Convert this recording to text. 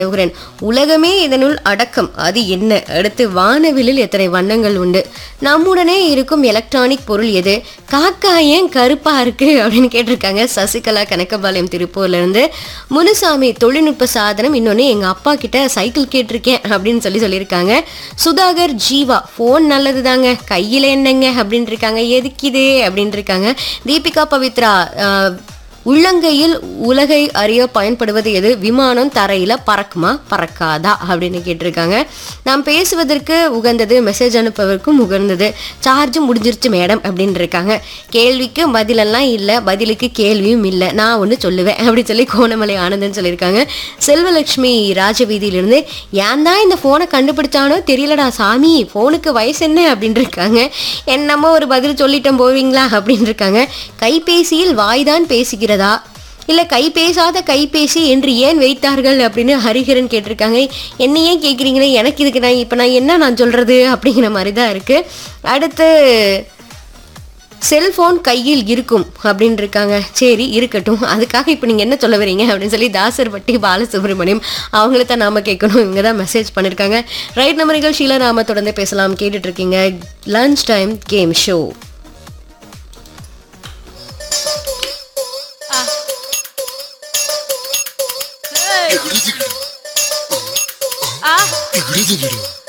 யோகரன் உலகமே இதனுள் அடக்கம் அது என்ன அடுத்து வானவிலில் எத்தனை வண்ணங்கள் உண்டு நம்முடனே இருக்கும் எலக்ட்ரானிக் பொருள் எது காக்கா ஏன் கருப்பா இருக்கு அப்படின்னு கேட்டிருக்காங்க சசிகலா கனகபாளையம் திருப்பூர்ல இருந்து முனுசாமி தொழில்நுட்ப சாதனம் இன்னொன்னு எங்க அப்பா கிட்ட சைக்கிள் கேட்டிருக்கேன் அப்படின்னு சொல்லி சொல்லியிருக்காங்க சுதாகர் ஜீவா ஃபோன் நல்லது தாங்க கையில என்னங்க அப்படின்னு இருக்காங்க எதுக்குது அப்படின்னு இருக்காங்க தீபிகா பவித்ரா ஆஹ், உள்ளங்கையில் உலகை அறிய பயன்படுவது எது விமானம் தரையில பறக்குமா பறக்காதா அப்படின்னு கேட்டிருக்காங்க நாம் பேசுவதற்கு உகந்தது மெசேஜ் அனுப்புவதற்கும் உகந்தது சார்ஜ் முடிஞ்சிருச்சு மேடம் அப்படின்னு இருக்காங்க கேள்விக்கு பதிலெல்லாம் இல்லை பதிலுக்கு கேள்வியும் இல்லை நான் ஒன்று சொல்லுவேன் அப்படின்னு சொல்லி கோணமலை ஆனந்தன் சொல்லியிருக்காங்க செல்வலட்சுமி ராஜவீதியிலிருந்து ஏன் தான் இந்த ஃபோனை கண்டுபிடிச்சானோ தெரியலடா சாமி ஃபோனுக்கு வயசு என்ன அப்படின்னு இருக்காங்க என்னமோ ஒரு பதில் சொல்லிட்டோம் போவீங்களா அப்படின்னு இருக்காங்க கைபேசியில் வாய்தான் பேசுகிறதா இல்லை கை பேசாத கைபேசி என்று ஏன் வைத்தார்கள் அப்படின்னு ஹரிஹரன் கேட்டிருக்காங்க என்ன ஏன் கேட்குறீங்களே எனக்கு இதுக்கு நான் இப்போ நான் என்ன நான் சொல்கிறது அப்படிங்கிற மாதிரி தான் இருக்குது அடுத்து செல்போன் கையில் இருக்கும் அப்படின்னு இருக்காங்க சரி இருக்கட்டும் அதுக்காக இப்போ நீங்கள் என்ன சொல்ல வரீங்க அப்படின்னு சொல்லி தாசர்பட்டி பாலசுப்ரமணியம் அவங்கள தான் நாம கேட்கணும் இவங்க தான் மெசேஜ் பண்ணியிருக்காங்க ரைட் நம்ம நிகழ்ச்சியில் நாம தொடர்ந்து பேசலாம் கேட்டுட்டு இருக்கீங்க லஞ்ச் டைம் கேம் ஷோ 이그리지그리. 아, 이그리지그리.